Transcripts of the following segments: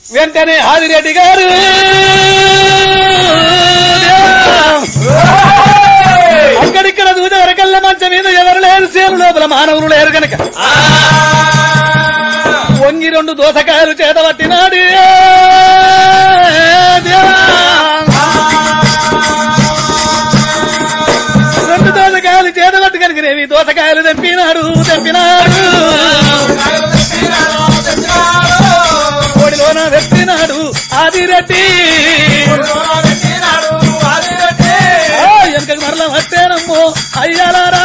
వెంటనే ఆదిరెడ్డి గారు అక్కడిక్కడ దూత వరకల్ల మంచం మీద ఎవరు లేరు సేను లోపల మానవులు లేరు గనక వంగి రెండు దోసకాయలు చేత పట్టినాడు రెండు దోసకాయలు చేత పట్టి కనుకనేవి దోసకాయలు తెంపినాడు తెంపినాడు కోడిలోన వెప్పినాడు ఆదిరెడ్డి ఆ, వెనకకు మరల పట్టేనమ్మో అయ్యాలారా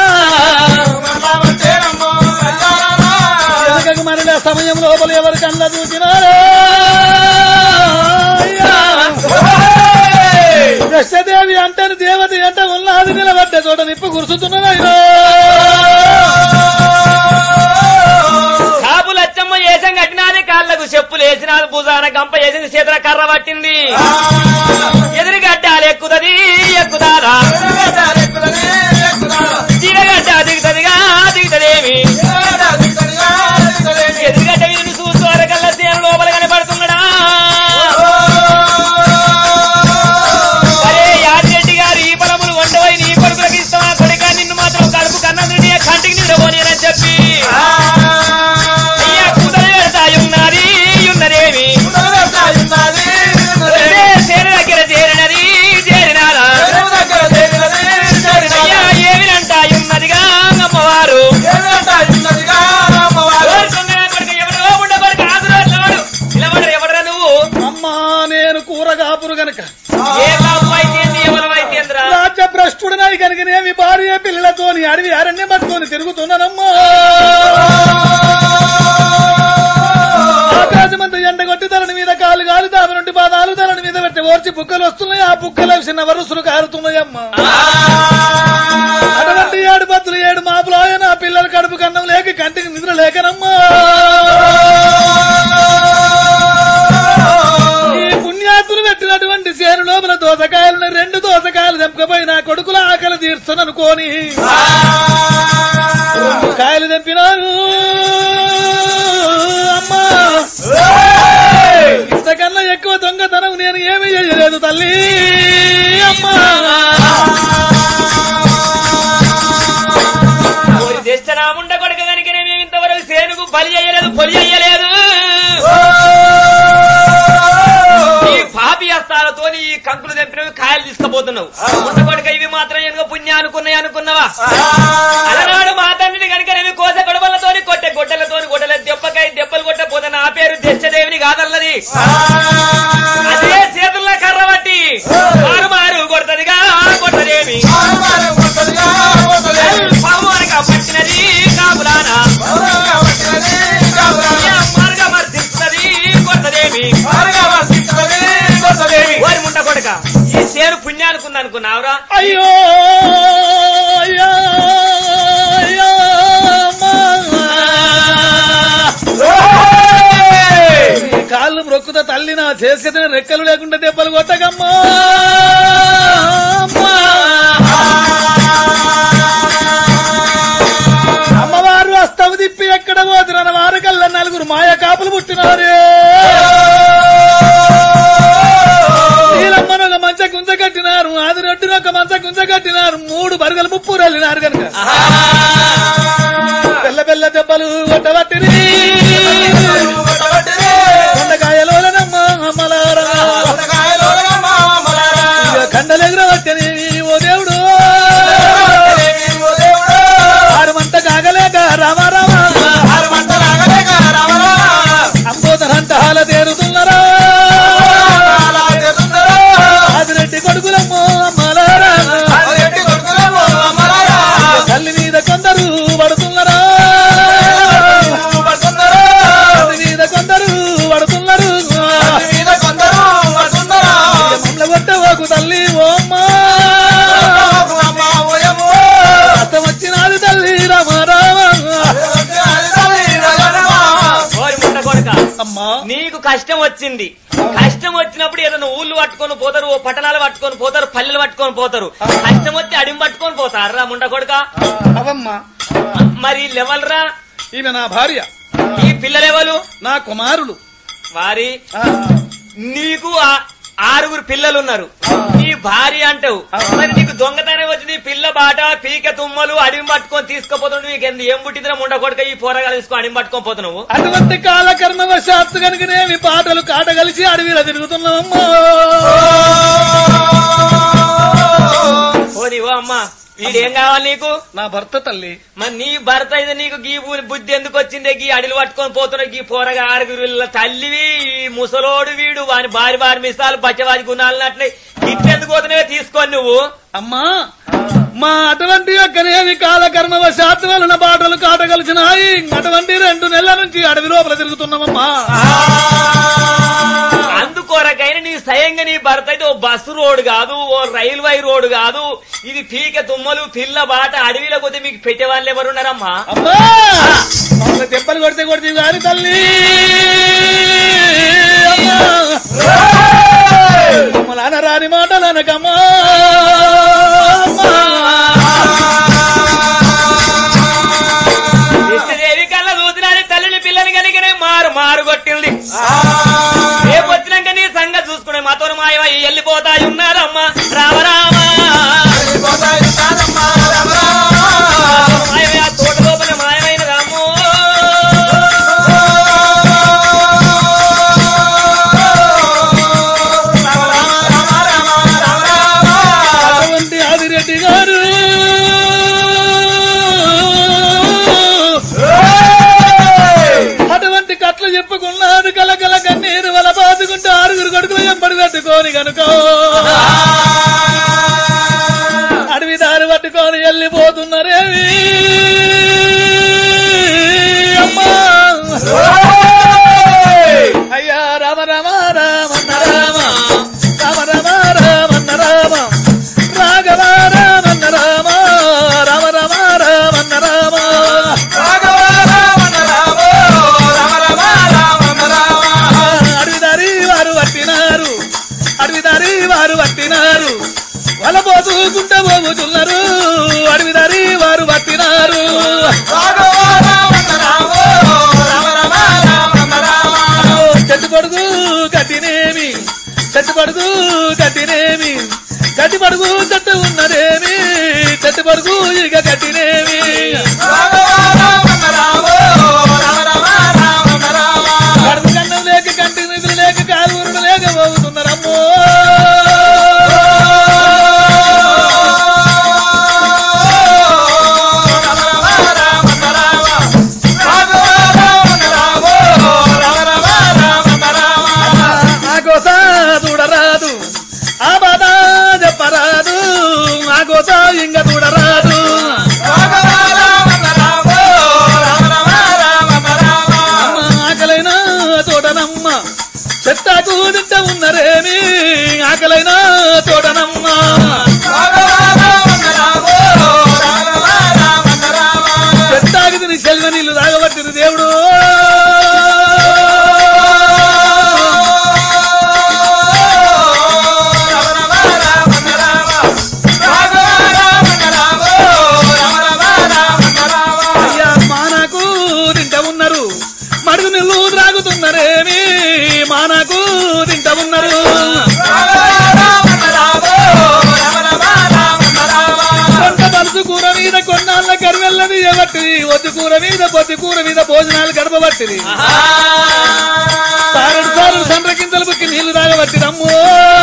వెనకకు మరల సమయం లోపల ఎవరు కళ్ళ చూసినారా కృష్ణదేవి అంటాను దేవత అంట ఉన్నది నిలబడ్డ చోట నిప్పు కురుస్తున్నదయ్యో కాపు లచ్చమ్మ ఏసం కట్టినాది కాళ్ళకు చెప్పులు వేసినాది భుజాన గంప వేసింది చేతుల కర్ర పట్టింది ఎదురుగడ్డాలు ఎక్కుతది ఎక్కుతారా చీరగడ్డ దిగుతదిగా దిగుతదేమి ఎదురుగడ్డ వీరిని చూస్తూ అరకల్లా సేన లోపల కనబడుతున్నాడా అరే యాదిరెడ్డి గారు ఈ పొలములు వండవై నీ కొడుకులకు ఇస్తావా కొడుక నిన్ను మాత్రం కడుపు కన్నందుని కంటికి నిద్రపోని చెప్పి అయ్యా కుదర ఉన్నది ఉన్నదేమి అదే సేన దగ్గర చేరినది చేరినారా అయ్యా ఏమినంట ఉన్నదిగా అమ్మవారు ఎవరు దొంగనా కొడుకు? ఎవరు ఉండ కొడుకు? ఆదురా నిలబడు. నిలబడు, ఎవడురా నువ్వు అమ్మా నేను కూరగాపురు గనక ఏ బాబు అయితేంది ఎవరు అయితేంద్రా రాజ్య భ్రష్టుడినాయి కనుకనేమి భార్య పిల్లలతోని అడవి అరణ్యం పట్టుకొని తిరుగుతున్నానమ్మా ఆకాశమంత ఎండగొట్టి తలని మీద కాలు కాలు దాని నుండి పాదాలు తలని మీద పెట్టి ఓర్చి బుక్కలు వస్తున్నాయి ఆ బుక్కలు చిన్న వరుసలు కారుతున్నాయమ్మా అటువంటి ఏడు పత్తులు ఏడు మాపులు ఆయన పిల్లల కడుపు కన్నం లేక కంటికి నిద్ర లేకనమ్మా ఈ పుణ్యాతులు పెట్టినటువంటి చేను లోపల దోసకాయలను రెండు దోసకాయలు తెంపకపోయి నా కొడుకుల ఆకలి తీర్చుననుకోని రెండు కాయలు తెంపినాను అమ్మా ఇంతకన్నా ఎక్కువ దొంగతనం నేను ఏమీ చేయలేదు తల్లి అమ్మా ఓరి దెచ్చనాముండ కొడుక కనుక మేము ఇంతవరకు సేనుకు బలి అయ్యలేదు బలి అయ్యలేదు ఈ పాపి హస్తాలతో ఈ కంకులు తెంపినవి కాయలు తీసుకుపోతున్నావు ముండ కొడుక ఇవి మాత్రం ఎందుకు పుణ్య అనుకున్నాయి అనుకున్నావా అలనాడు మా తండ్రిని కనుక నేను కోస గొడవలతోని కొట్టే గొడ్డలతోని గొడ్డల దెబ్బకాయ దెబ్బలు కొట్టపోతే నా పేరు దెచ్చదేవిని కాదల్లది అదే చేతుల్లో కర్ర బట్టి మారు మారు కొడతదిగా కొట్టదేమి పామునగా పట్టినది కాపులానా మారుగా మర్దిస్తున్నది కొట్టదేమి వారి ముంట కొడక ఈ సేను పుణ్యానుకుంది అనుకున్నావురా అయ్యో అయ్యో అయ్యో అమ్మా. ఈ కాళ్ళు మొక్కుత తల్లి నా చేసుకుని రెక్కలు లేకుండా దెబ్బలు కొట్టకమ్మా అమ్మా. అమ్మవారు అస్తవు తిప్పి ఎక్కడ పోతున్న వారు కల్లా నలుగురు మాయ కాపులు పుట్టినారు నీలమ్మను ఒక మంచ గుంజ కట్టినారు ఆది రొడ్డును ఒక మంచ గుంజ కట్టినారు మూడు బరుగలు ముప్పు వెళ్ళినారు కనుక పెల్ల పెల్ల దెబ్బలు కొట్టబట్టిరి కొండకాయలోనమ్మ అమ్మలారా ఇక కండలెగురబట్టని ఓ దేవుడు ఆరు మంట కాగలేక రామారామ అంబోదనంట హాల తేరుతున్నారా ఆదిరెడ్డి కొడుకులమ్మో అమ్మలారా తల్లి మీద కొందరు పడుతున్నారా తల్లి మీద కొందరు పడుతున్నారు మమ్మల్ని కొట్టవోకు తల్లి ఓ అమ్మా అత్త వచ్చినాది తల్లి రామారామ ఓరి ముంట కొడక అమ్మా నీకు కష్టం వచ్చింది కష్టం వచ్చినప్పుడు ఏదైనా ఊళ్ళు పట్టుకొని పోతారు ఓ పట్టణాలు పట్టుకొని పోతారు పల్లెలు పట్టుకొని పోతారు కష్టం వచ్చి అడిమి పట్టుకొని పోతారు రా ముండ కొడుక అవమ్మా మరి లెవెల్రా ఈమె నా భార్య ఈ పిల్లలెవలు నా కుమారులు వారి ఆ, నీకు ఆ- ఆరుగురు పిల్లలు ఉన్నారు నీ భార్య అంటావు మరి నీకు దొంగతనం వచ్చి నీ పిల్ల బాట పీక తుమ్మలు అడివి పట్టుకొని తీసుకుపోతున్నావు నీకు ఎందు- ఏం పుట్టిందిరా ముండ కొడుక ఈ పోరగాలు తీసుకొని అడివి పట్టుకొని పోతున్నావు అటువంటి కాలకర్మ వశాత్తు కనుకనేమి పాటలు కాటగలిసి అడవిలో తిరుగుతున్నామమ్మా ఓ నీవో అమ్మా వీడేం కావాలి నీకు నా భర్త తల్లి మరి నీ భర్త అయితే నీకు గీ బు- బుద్ధి ఎందుకు వచ్చిందే గీ అడిలు పట్టుకొని పోతున్నా గీ పోరగా ఆరుగురు వీళ్ళ తల్లివి ఈ ముసలోడు వీడు వాని భార్య భార్య మిసాలు పచ్చవాది గుణాలన్నట్లే ఇట్లెందుకు పోతున్నావే తీసుకొని నువ్వు అమ్మా మా అటువంటి యొక్కనేమి కాలకర్మ వశాత్తు వలన పాటలు కాటగలిసినాయి అటువంటి రెండు నెలల నుంచి అడవి లోపల తిరుగుతున్నామమ్మా అందుకొరకైనా నీ స్వయంగా నీ భర్త అయితే ఓ బస్సు రోడ్ కాదు ఓ రైల్వే రోడ్ కాదు ఇది పీక తుమ్మలు పిల్ల బాట అడవిలో పోతే మీకు పెట్టే వాళ్ళు ఎవరున్నారమ్మా అమ్మా మమ్మల్ని దెబ్బలు కొడితే కొడితే గాని తల్లి అమ్మా. మమ్మల్ని అనరాని మాటలు అనకమ్మా కృష్ణదేవి కళ్ళ చూసినాని తల్లిని పిల్లని కనుకనే మారు మారు కొట్టింది రేపు వచ్చినాక నీ సంగతి చూసుకునే మాతో మాయమై వెళ్ళిపోతాయి ఉన్నారమ్మా రామరామ మాయమై ఆ తోట లోపల మాయమైన రాము అటువంటి ఆదిరెడ్డి గారు అటువంటి కట్లు చెప్పుకున్నాడు కలకల కన్నీరు వల బాదుకుంటూ ఆరుగురు కొడుకులు ఎంబడి పెట్టుకోని కనుక అడవి దారి పట్టుకొని వెళ్ళిపోతున్నారేమి అమ్మా అయ్యా రామ రామ రామన్న రామ రామ రామ రామన్న రామ రాఘవ రామన్న రామ రామ రామ రామన్న రామ అడవిదారి వారు పట్టినారు అడవిదారి వారు పట్టినారు వలపోతుకుంట పోగుతున్నారు అడవిదారి వారు పట్టినారు చెట్టు పడుగు కట్టినేమి చెట్టు పడుగు కట్టినేమి గట్టి పడుగు చెట్టు ఉన్నదేమి చెట్టు పడుగు ఇక కట్టినేమి కడుపు కన్నం లేక కంటి నిధులు లేక కాలువరుడు లేక పోతున్నారమ్మో ఆ కోస చూడరాదు ఆ బాధ చెప్పరాదు ఆ కోస ఇంక చూడరాదు అమ్మ ఆకలైన తోటనమ్మ చెట్టాకు తింట ఉన్నరేమి ఆకలైన తోటనమ్మ చెట్టాకు తిని చెల్వ నీళ్లు తాగబట్టిరు దేవుడు అయ్యా మానాకు తింట ఉన్నారు మడుగు నీళ్లు త్రాగుతున్నారేమి మానాకు తింట ఉన్నారు కొంత మనసు కూర మీద కొన్నాళ్ళ కరువెల్లది ఎవట్టిది ఒత్తి కూర మీద పొత్తి కూర మీద భోజనాలు గడపబట్టిది సారెడు సార్లు సండ్రకింతలు బుక్కి నీళ్లు తాగబట్టిది అమ్మో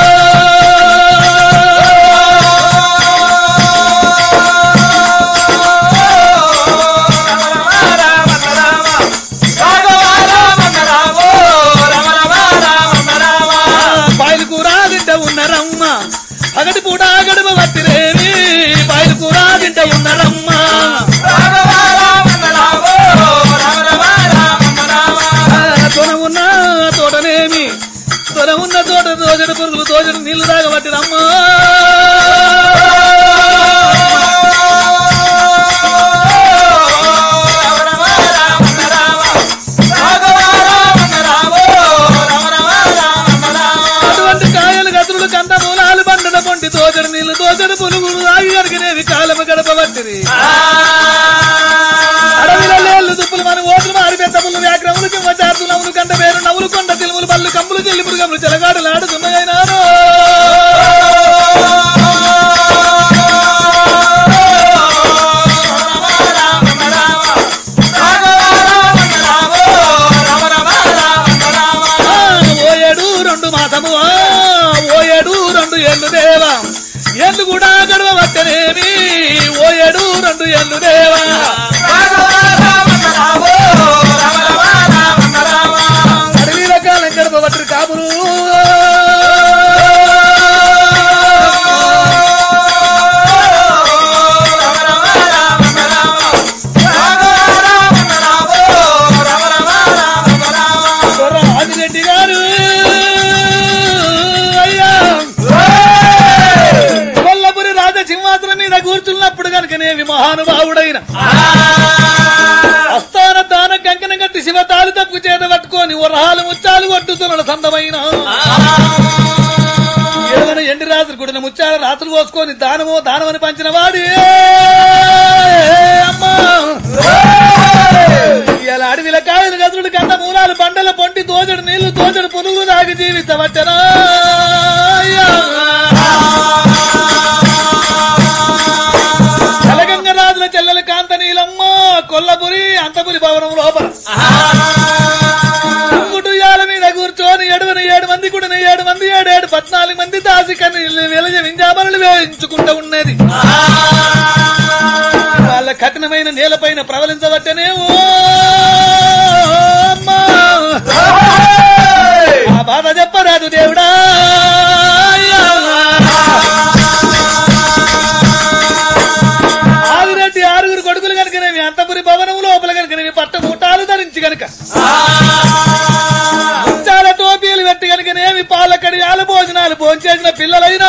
బాయిలు కూర తింట ఉన్నరమ్మ పగటి పూట గడప పట్టిరేమి బాయిలు కూర తింట ఉన్నరమ్మ తొన ఉన్న తోటనేమి తొన ఉన్న తోట దోజడు పురుగులు దోజడు నీళ్లు తాగబట్టిరమ్మా అటువంటి కాయలు గదులు కంద మూలాలు బండన పొంటి దోజడు నీళ్లు దోజడు పురుగులు ఆగి అడిగినేవి కాలము గడపబట్టిరి అడవిలో లేళ్ళు దుప్పులు మన ఓట్లు మారి పెద్దములు వ్యాగ్రములు కింద చార్తులములు కంట పేరు నవ్వులు కొండ తిలుములు బల్లు కమ్ములు చెల్లి మృగములు చెలగాడలాడుతున్నాయినారో ఆ, ఓ ఏడు రెండు మాసము ఆ, ఓ ఏడు రెండు ఏళ్ళు దేవా ఏళ్ళు కూడా గడవట్టనేమి ఓ ఏడు రెండు ఏళ్ళు దేవా అడవిల కాలం గడపబట్టి కాపులు ఆదిరెడ్డి గారు అయ్యా కొల్లపురి రాజ సింహాసనం మీద కూర్చున్నప్పుడు కనుకనేమి మహానుభావుడైన అస్థాన దాన కంకణం కట్టి శివతాలు తప్పు చేత పట్టుకొని వరహాలు ముచ్చాలు కొట్టుతున్న సందమైన ఏడవన ఎండి రాత్రి గుడిన ముచ్చాల రాత్రులు పోసుకొని దానమో దానమని పంచిన వాడి అమ్మా ఇలా అడవిల కాయలు గదులు కన్న మూలాలు బండల పొంటి దోజడు నీళ్లు దోజడు పునుగులు దాగి జీవించవచ్చనా తెలంగాణరాజుల చెల్లెల కాంత నీలమ్మ కొల్లపురి అంతపురి భవనం లోపల కుటుంబాల మీద కూర్చొని ఏడువన ఏడు మంది కూడా ఏడు మంది ఏడు ఏడు పద్నాలుగు మంది దాసి కన్ని వెలజ వింజామరలు వేయించుకుంటూ ఉన్నది వాళ్ళ కఠినమైన నేలపైన ప్రవలించబట్టనేమో అమ్మా. ఆ బాధ చెప్పరాదు దేవుడా ఆదిరెడ్డి ఆరుగురు కొడుకులు కనుకనేవి అంతపురి భవనం లోపల కనుకనేవి పట్ట మూటాలు ధరించి కనుక చాలా టోపీలు పెట్టి కనుకనేమి పాలకడి ఆల భోజనాలు భోంచేసిన పిల్లలైనా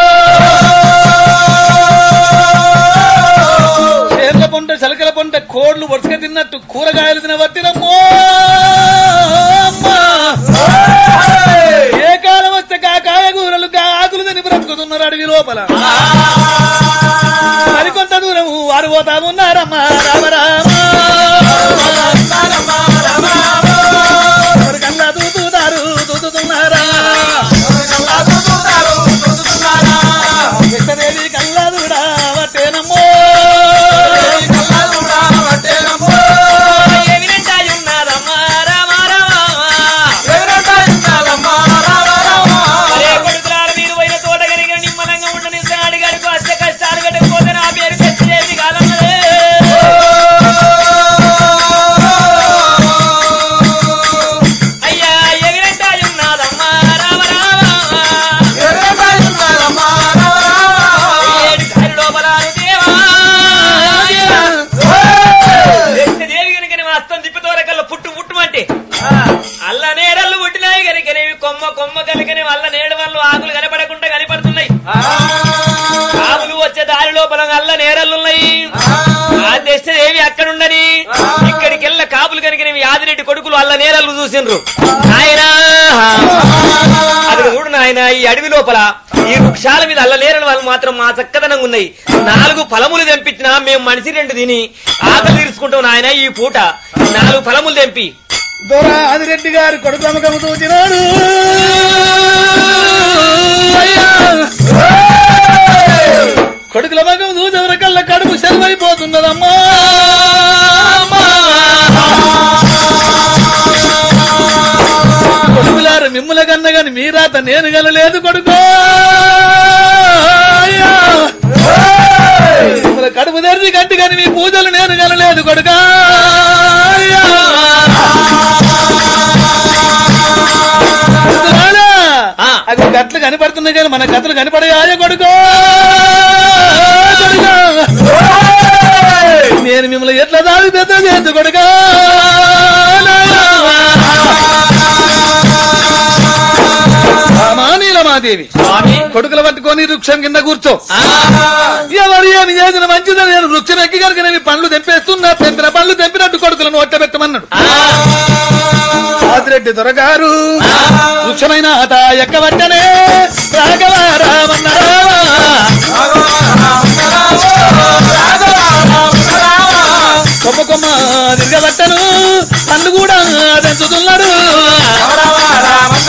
చేర్ల పొంట చలకల పొంట కోళ్లు వరుసగా తిన్నట్టు కూరగాయలు తినబట్టినమ్మో అమ్మా. ఏ కాలం వచ్చే కా కాయగూరలు కా ఆకులు తిని బ్రతుకుతున్నారు అడవి లోపల మరికొంత దూరం వారు పోతా ఉన్నారమ్మా రామ రామ ఎవరు కల్లా దూతున్నారు దూతుతున్నారా కృష్ణదేవి కల్లా దూడా వట్టేనమ్మో ఏమినంటాయున్నారమ్మా రామ రామ మరే కొడుకులార మీరు పోయిన తోట కనుక నిమ్మలంగా ఉండని అడిగాడుకు అష్ట కష్టాలు కట్టకపోతే నా పేరు పెట్టి కాదన్నదే అయ్యా ఎగిరంటాయున్నాదమ్మా రామ రామ ఏడు కారి లోపల దేవా దేవి కనుక అస్తం తిప్పితోరకల్లా పుట్టు పుట్టుమంటే అల్ల నేరళ్ళు పుట్టినాయి కనుకనేవి కొమ్మ కొమ్మ కనుకనే అల్ల నేడు వల్ల ఆకులు కనపడకుండా కనపడుతున్నాయి ఆకులు వచ్చే దారి లోపల అల్ల నేరళ్ళున్నాయి ఆ దేవి అక్కడుండని ఇక్కడికెళ్ళ కాపులు కనుకనేవి ఆదిరెడ్డి కొడుకులు అల్ల నేరళ్ళు చూసిండ్రు నాయనా అది చూడు నాయన ఈ అడవి లోపల ఈ వృక్షాల మీద అల్ల నేరల వాళ్ళు మాత్రం మా చక్కదనంగా ఉన్నాయి నాలుగు ఫలములు తెంపించినా మేము మనిషి రెండు తిని ఆకలి తీర్చుకుంటాం నాయన ఈ పూట నాలుగు ఫలములు తెంపి దొర ఆదిరెడ్డి గారు కొడుకు అమ్మకము తూచినాడు అయ్యా. కొడుకుల మగం దూచవర కళ్ళ కడుపు సెలవైపోతున్నదమ్మా అమ్మా. కొడుకులారు మిమ్ముల కన్న గాని మీరాత నేను గనలేదు కొడుకో అయ్యా. మిమ్మల కడుపు తెరిచి గట్టి కాని మీ పూజలు నేను గనలేదు కొడుకా అయ్యా. కొడుకులారా, ఆ. అవి గట్లు కనపడుతున్నాయి కానీ మన కథలు కనపడయాయ కొడుకో కొడుకా. నేను మిమ్మల్ని ఎట్లా దాడి పెద్ద చేద్దు కొడుకా నీలమాదేవి స్వామి కొడుకులు పట్టుకొని వృక్షం కింద కూర్చో ఆ, ఎవరు ఏమి చేసిన మంచిదని నేను వృక్షం ఎక్కి కనుక నేను పండ్లు తెంపేస్తున్నా తెంపిన పండ్లు తెంపినట్టు కొడుకులను ఒట్ట పెట్టమన్నాడు ఆ, ఆదిరెడ్డి దొరగారు వృక్షమైన అత ఎక్కవట్టనే రాఘవ రామన్న కొమ్మ కొమ్మ తిరగబట్టను పండ్లు కూడా తెంచుతున్నాడు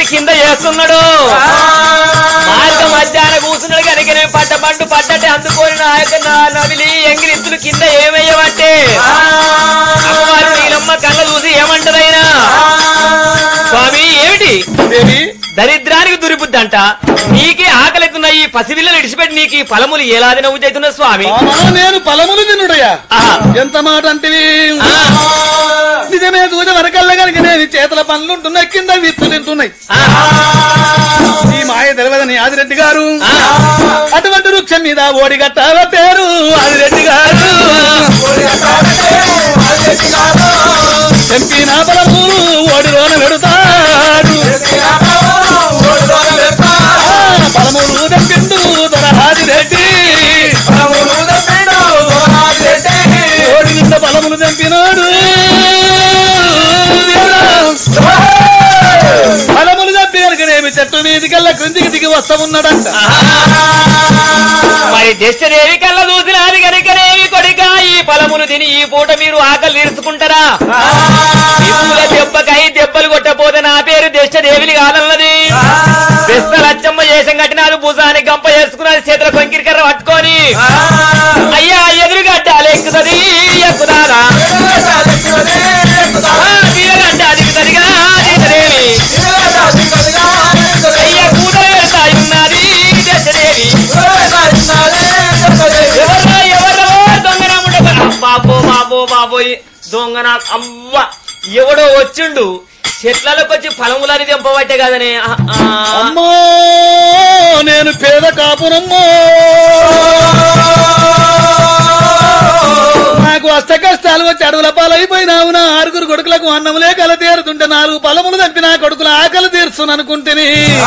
పెట్టి కింద చేస్తున్నాడు మార్గ మధ్యాహ్నం కూర్చున్నాడు కనుక నేను పట్ట పండు పట్టటే అందుకొని నా యొక్క నా నవిలి ఎంగిలిత్తులు కింద ఏమయ్యవంటే అమ్మవారు నీలమ్మ కళ్ళ చూసి ఏమంటదైనా స్వామి ఏమిటి దేవి దరిద్రానికి దురిబుద్ది అంట నీకే ఆకలితున్న ఈ పసిపిల్లలు ఇడిచిపెట్టి నీకు ఈ ఫలములు ఎలాది నవ్వు చేస్తున్న స్వామి మామా నేను ఫలములు తినుడయ్యా ఆహా. ఎంత మాట అంటివి ఆ, నిజమే చూసే వరకల్లా కనుక నేను చేతుల పనులు ఉంటున్నాయి కింద విత్తు తింటున్నాయి ఆ, ఈ మాయ తెలియదని ఆదిరెడ్డి గారు ఆ. అటువంటి వృక్షం మీద ఓడిగట్ట పేరు ఆదిరెడ్డి గారు ఎంపీ నా బలములు ఓడిలోన పెడతాడు ఆ, బలములు తెప్పిండు దొరహాదిరెడ్డి ఓడి నిండా బలములు తెంపినాడు బలములు తెప్పి కనుకనేమి చెట్టు మీదికల్లా క్రిందికి దిగి వస్తా ఉన్నాడంట మరి దశదేవి కళ్ళ చూసినది కనుకనేవి కొడిక ఈ ఫలములు తిని ఈ పూట మీరు ఆకలి తీర్చుకుంటారా నిప్పుల దెబ్బకై దెబ్బలు కొట్టపోతే నా పేరు దశదేవిని కాదన్నది బెస్త లచ్చమ్మ చేసం కట్టినాడు భుజానికి గంప చేసుకున్నది చేతుల కొంకిరికర్ర పట్టుకొని అయ్యా ఎదురుగడ్డ ఎక్కుతుంది ఎక్కుదారా తీరగడ్డ దిగుతుందిగా దశదేవి అయ్యా కూతురు పెడతాయి ఉన్నది దశదేవి ఎవర్రా ఎవర్రా దొంగనాముండ బాబో బాబో బాబోయ్ దొంగన అవ్వ ఎవడో వచ్చిండు చెట్లలోకి వచ్చి ఫలములని తెంపబట్టే కదనే ఆ, ఆ. అమ్మో నేను పేద కాపునమ్మో నాకు అష్ట కష్టాలు వచ్చి అడవుల పాలైపోయినావు నా ఆరుగురు కొడుకులకు అన్నములే కల తీరుతుంటే నాలుగు పొలములు తప్పి నా కొడుకుల ఆకలి తీర్చును అనుకుంటేని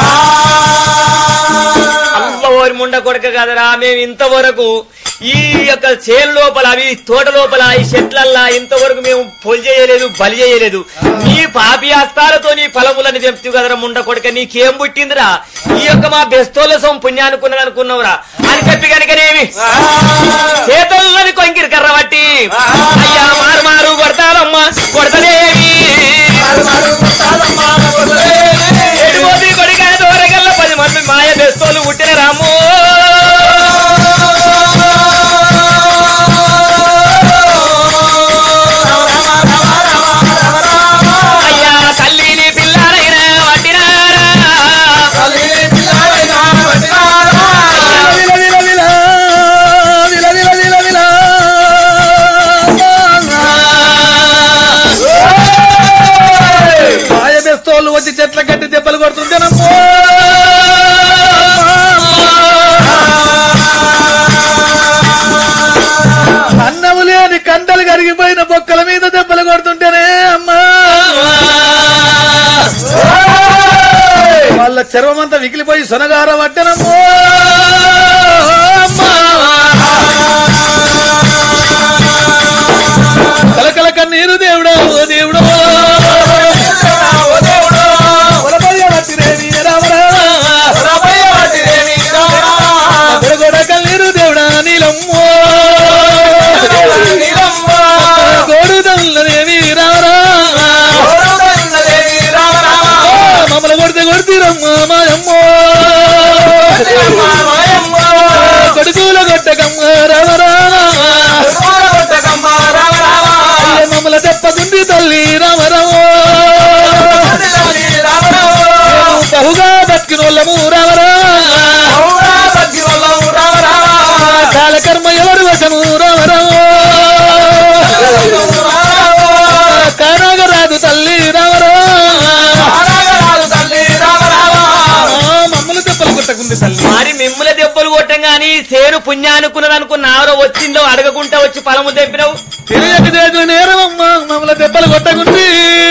అవ్వ ఓరి ముండ కొడక కదరా మేము ఇంతవరకు ఈ యొక్క చేను లోపల అవి తోట లోపల ఈ చెట్లల్లా ఇంతవరకు మేము పొలి చేయలేదు బలి చేయలేదు నీ పాపి హస్తాలతో నీ ఫలములని చెప్తూ కదరా ముండ కొడక నీకేం పుట్టిందిరా ఈ యొక్క మా బెస్తోల సొం పుణ్యానుకున్నది అనుకున్నావురా అని చెప్పి కనుకనేమి చేతుల్లోని కొంకిరి కర్ర బట్టి అయ్యా మారు మారు కొడతారమ్మా కొడతలేవి ఎడుగోది కొడిగా దూరగల్ల పది మంది మాయ బెస్తోలు పుట్టిన రాము అయ్యా తల్లిని పిల్లారైనా వడ్డినారా విల విల విల, విల విల విల విల. మాయ బెస్తోళ్ళు వచ్చి చెట్ల కట్టి దెబ్బలు కొడుతుంటేనమ్మో అన్నము లేని కండలు కరిగిపోయిన బొక్కల మీద దెబ్బలు కొడుతుంటేనే అమ్మా వాళ్ళ చర్మమంతా వికిలిపోయి సొనగార పట్టనమ్మో కలకల కన్నీరు దేవుడా ఓ దేవుడో పొలపయ్య పట్టిరేమి రామరా. గొడగొడ కన్నీరు దేవుడా నీలమ్మో గోడుదల్లనేమి రామరా మమ్మల్ని కొడితే కొడుతీరమ్మా మాయమ్మో కొడుకుల కొట్టకమ్మ రామరా అయ్య మమ్మల్ని తెప్పకుంది తల్లి రామరామో బహుగా బతికినోళ్ళము రామరా కాలకర్మ ఎవరు వశము రామరామో కానాగరాదు తల్లి రామరా మమ్మల్ని తెప్పలు కొట్టకుంది తల్లి మరి మిమ్మల్ని దెబ్బలు కొట్టం గాని సేను పుణ్యానుకున్నది అనుకున్న ఆరో వచ్చిందో అడగకుంటా వచ్చి ఫలము తెంపినవు తెలియక చేసిన నేరమమ్మా మమ్మల్ని దెబ్బలు కొట్టకుంది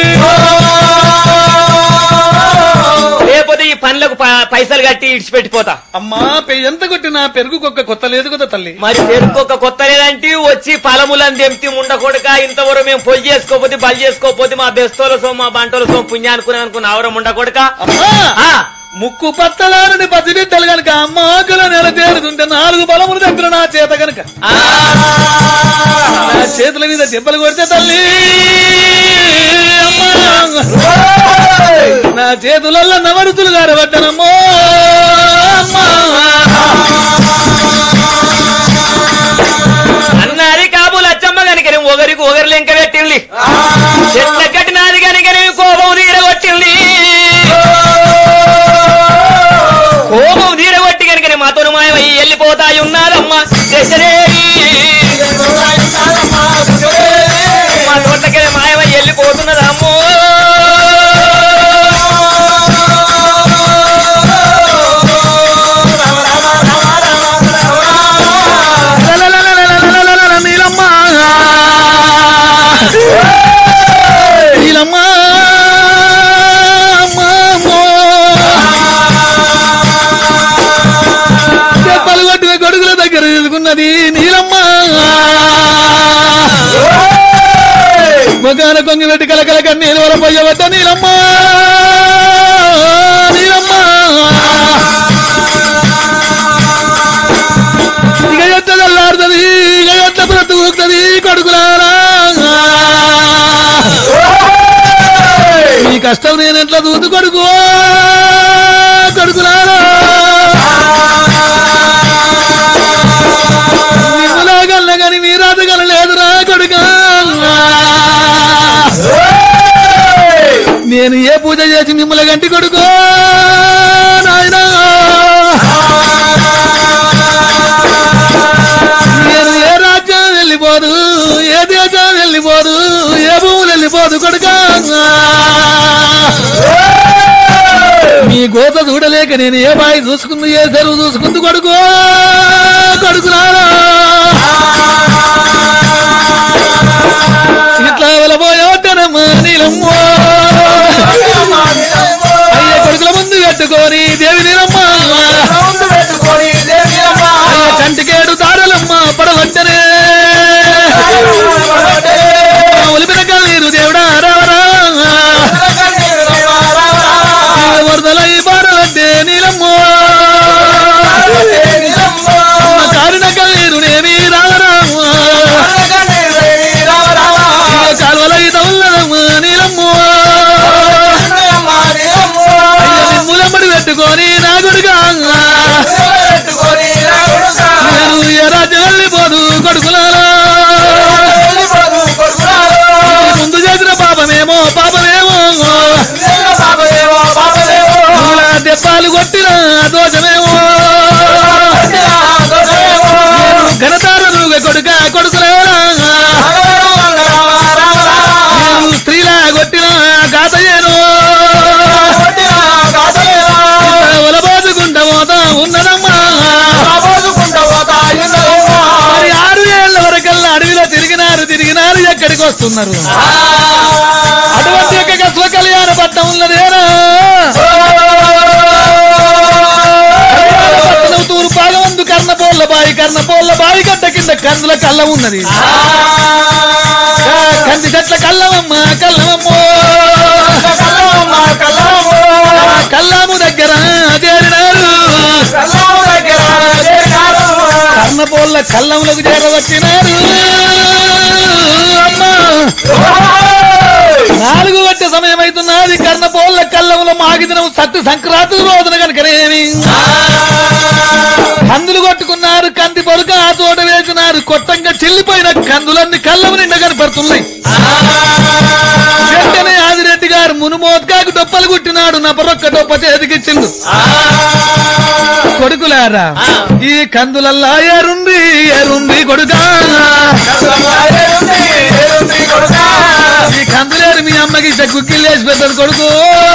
లేకపోతే ఈ పనులకు ప- పైసలు కట్టి ఇడిచిపెట్టిపోతా అమ్మా పె- ఎంత కొట్టినా పెరుగు కుక్క కొత్త లేదు కదా తల్లి మరి పెరుకొక కొత్త లేదంటే వచ్చి ఫలములను తెంపి ఉండకొడక ఇంతవరకు మేము పొలి చేసుకోపోతే బలి చేసుకోపోతే మా బెస్తోల సో మా బంటోల సో పుణ్యానుకునే అనుకున్న ఆవరం ఉండకొడక అమ్మా ఆ, ముక్కు పచ్చలారని పసిబిడ్డలు గనక అమ్మ ఆకుల నెల తేరుతుంటే నాలుగు బలములు దగ్గర నా చేత గనక ఆ, నా చేతుల మీద దెబ్బలు కొడితే తల్లి అమ్మా నా చేతులలో నవరుతులు గారబట్టనమ్మో అమ్మా అన్నారి కాబు లచ్చమ్మ కనుక ఒకరికి ఒకరు లెంక పెట్టింది చెట్ల కట్టినది కనుక కోపం తీరగొట్టింది కోపం తీరగొట్టి కనుక మాతో మాయమయ్యి వెళ్ళిపోతాయి ఉన్నారమ్మా దశరేవి మా తోటకెళ్ళి మాయమయ్యి వెళ్ళిపోతున్నదమ్మో లలలలలలలలలల నీలమ్మ నీలమ్మ అమ్మా, అమ్మో. దెబ్బలు కొట్టిన కొడుకుల దగ్గర తీసుకున్నది నీలమ్మ ముఖాన కొంగి పెట్టి కలకల కన్నీరు వల పోయవద్ద నీలమ్మ నీలమ్మ ఇక ఎంత తెల్లారుతుంది ఇక ఎంత బ్రతుకుతుంది కొడుకులారా ఈ కష్టం నేను ఎట్లా దూదు కొడుకు కొడుకులారా మిమ్మలాగల్ల గాని మీ రాతగల లేదురా కొడుక నేను ఏ పూజ చేసి మిమ్మల్ని గంటి కొడుకో నాయనా నేను ఏ రాజ్యం వెళ్ళిపోదు ఏ దేశం వెళ్ళిపోదు ఏ భూములు వెళ్ళిపోదు కొడుక మీ గోత చూడలేక నేను ఏ బాయి చూసుకుంది ఏ చెరువు చూసుకుంది కొడుకు కొడుకులారా ఇట్లా వెళ్ళబోయోటనమ్మా నీలమ్మో అయ్య కొడుకుల ముందు కట్టుకొని దేవి నీలమ్మ అయ్య కంటికేడు తారలమ్మ పడవట్టనే ఒలిపిన కన్నీరు దేవుడా రావరా వరదలై పారవట్టే నీలమ్మో కారిన కన్నీరు నేమి రావరా కాలువలై తవుల్లదమ్మ నీలమ్మో అయ్య నిమ్ములమ్మడి పెట్టుకొని నా కొడుగా నేను ఏ రాజ్యం వెళ్ళిపోదు కొడుకులారా ముందు చేసిన పాపమేమో పాపమేమో మూల దెబ్బాలు కొట్టిన దోషమేమో నేను ఘనతారనుగా కొడుక కొడుకులారా నేను స్త్రీలా కొట్టిన గాతయేను ఒలబోదుకుంట పోతా ఉన్నదమ్మా మరి ఆరు ఏళ్ల వరకల్లా అడవిలో తిరిగినారు తిరిగినారు ఎక్కడికి వస్తున్నారు అటువంటి యొక్క కస్వ కళ్యాణ పట్టం ఉన్నదేనా పట్టణం తూరు పాలవందు కర్ణపోళ్ళ బాయి కర్ణపోళ్ళ బాయి గడ్డ కింద కందుల కళ్ళం ఉన్నది ఆ, కంది చెట్ల కళ్ళమమ్మ కళ్ళమమ్మో ఆ, కళ్ళము దగ్గర చేరినారు కర్ణపోళ్ళ కళ్ళములకు చేరవచ్చినారు అమ్మా నాలుగు గంట సమయం అవుతున్నది కర్ణపోళ్ళ కళ్ళముల మాగిదినం సత్తి సంక్రాంతి రోజున కనుకనేమి కందులు కొట్టుకున్నారు కంది పొరుక ఆ తోట వేసినారు కొట్టంగా చెల్లిపోయిన కందులన్నీ కళ్ళము నిండా కనపడుతున్నాయి వెంటనే ఆదిరెడ్డి గారు మునుమోత్కాకు డొప్పలు కుట్టినాడు నపరొక్క డొప్ప చేతికిచ్చిండు కొడుకులారా ఈ కందులల్లా ఏరుంది ఏరుంది కొడుకా ఈ కందులేరు మీ అమ్మకి గుగ్గిల్లేసి పెట్టదు కొడుకు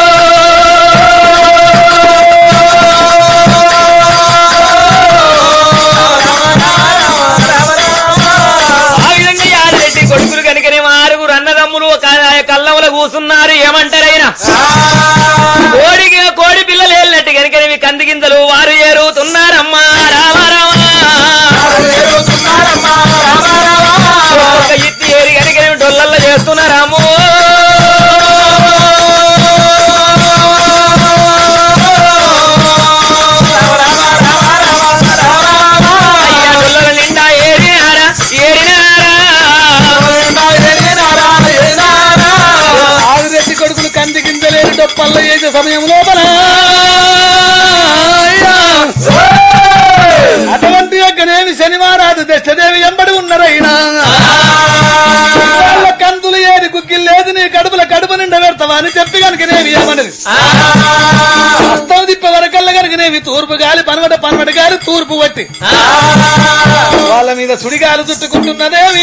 ఆ విధంగా యాదరెడ్డి కొడుకులు కనుకనే ఆరుగురు అన్నదమ్ములు ఒక కళ్ళముల కూసున్నారు ఏమంటారైనా కోడికి కోడి పిల్లలు వెళ్ళినట్టు కనుకనేవి కంది గింజలు వారు ఏరుతున్నారమ్మా రామ రామ ఒక ఇత్తి ఏరి కనుకనేవి డొల్లల్లో చేస్తున్నారాము అయ్యా డొల్లల నిండా ఏరినారా ఏరినారా ఆదిరెడ్డి దప్పల్ల వేసే సమయం లోపల అటువంటి యొక్కనేమి శనివారాదు దశదేవి ఎంబడి ఉన్నరైనా వాళ్ళ కందులు ఏది గుగ్గిల్ లేదు నీ కడుపుల కడుపు నిండా పెడతావా అని చెప్పి కనుకనేవి ఏమన్నది హస్తం తిప్ప వరకల్లా కనుకనేవి తూర్పు గాలి పనవట పనవట గాలి తూర్పు వట్టి వాళ్ళ మీద సుడిగాలు చుట్టుకుంటున్నదేవి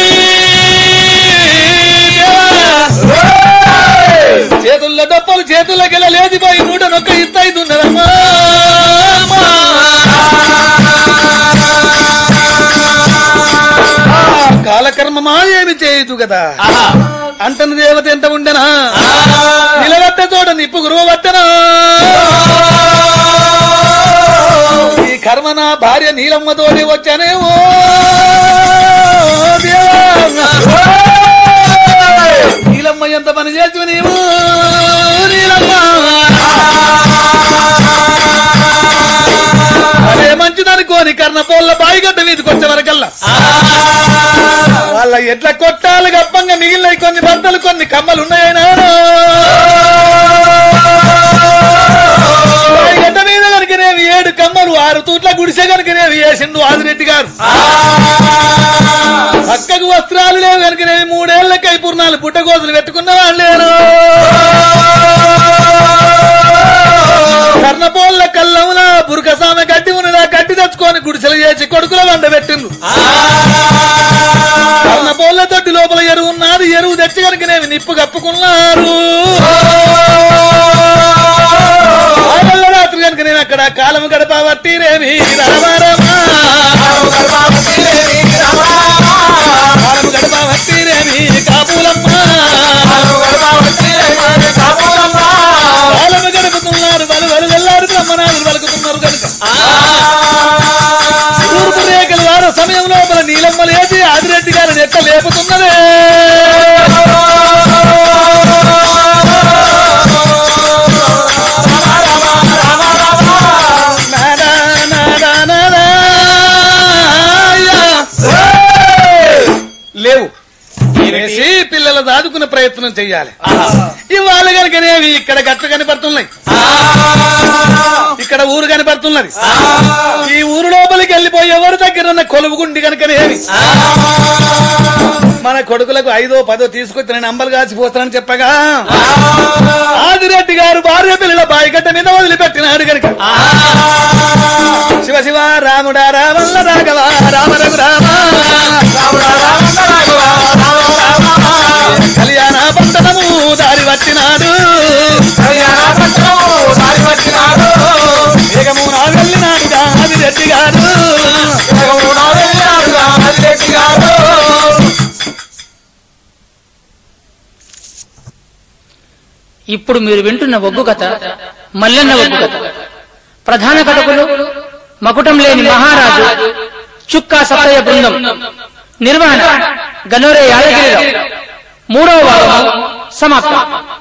చేతుల్లో డప్పలు చేతుల్లోకి వెళ్ళ లేచిపోయి నూట నొక్క ఇత్తైతున్నదమ్మా కాలకర్మమా ఏమి చేయదు కదా అంటని దేవత ఎంత ఉండెనా నిలబట్ట చోట నిప్పు గురువ పట్టనా ఈ కర్మ నా భార్య నీలమ్మతోనే వచ్చానే ఓ దేవా. నీలమ్మ ఎంత పని చేసి నీవు నీలమ్మ అదే మంచిదనుకోని కర్ణ పోల్ల బాయిగడ్డ వీధికి వచ్చే వరకల్లా వాళ్ళ ఎట్ల కొట్టాలు గప్పంగా మిగిలిన కొన్ని బట్టలు కొన్ని కమ్మలు ఉన్నాయనా బాయిగడ్డ మీద కనుకనేవి ఏడు కమ్మలు ఆరు తూట్ల గుడిసె కనుకనేవి వేసిండు ఆదిరెడ్డి గారు పక్కకు వస్త్రాలు లేవు కనుకనేవి మూడేళ్ల కైపూర్ణాలు పుట్టగోతులు పెట్టుకున్న వాళ్ళేను కర్ణపోళ్ళ కల్లముల బురకసామె గడ్డి ఉన్నదా గడ్డి తెచ్చుకొని గుడిసెలు చేసి కొడుకుల వండ పెట్టిండు కర్ణపోళ్ళ తొట్టి లోపల ఎరువు ఉన్నది ఎరువు తెచ్చి కనుకనేవి నిప్పు కప్పుకున్నారు ఆగల్ల రాత్రి కనుక నేను అక్కడ కాలము గడప వట్టిరేమి రమరమా కాలము గడప వట్టిరేమి కాపులమ్మ కాలము గడుపుతున్నారు బలు బలు వెళ్ళారు బ్రహ్మనాథులు పలుకుతున్నారు కనుక తూర్పు రేఖలు వారు సమయం లోపల నీలమ్మ లేచి ఆదిరెడ్డి గారు నెట్ట లేపుతున్నదే నాదా, నాదా, నాదా, యా. లేవు వేసి పిల్లల దాదుకునే ప్రయత్నం చెయ్యాలి ఇవాళ కనుకనేవి ఇక్కడ గట్లు కనపడుతున్నాయి ఇక్కడ ఊరు కనపడుతున్నది ఈ ఊరు లోపలికి వెళ్ళిపోయి ఎవరి దగ్గర ఉన్న కొలువుగుండి కనుకనేవి మన కొడుకులకు ఐదో పదో తీసుకొచ్చి నేను అంబలు కాచిపోతానని చెప్పగా ఆదిరెడ్డి గారు భార్య పిల్లల బాయిగడ్డ మీద వదిలిపెట్టినాడు కనుక శివ శివ రాముడా రామల్ల రాఘవ రామ రఘు రామ కళ్యాణ పంటనము దారి వచ్చినాడు వేగము నా వెళ్ళినాడు ఆదిరెడ్డి గారు ఇప్పుడు మీరు వింటున్న ఒగ్గు కథ మల్లన్న ఒగ్గు కథ ప్రధాన కథకులు మకుటం లేని మహారాజు చుక్కా సత్తయ్య బృందం నిర్వహణ గనోరే యాదగిరిరావు మూడవ భాగము సమాప్తం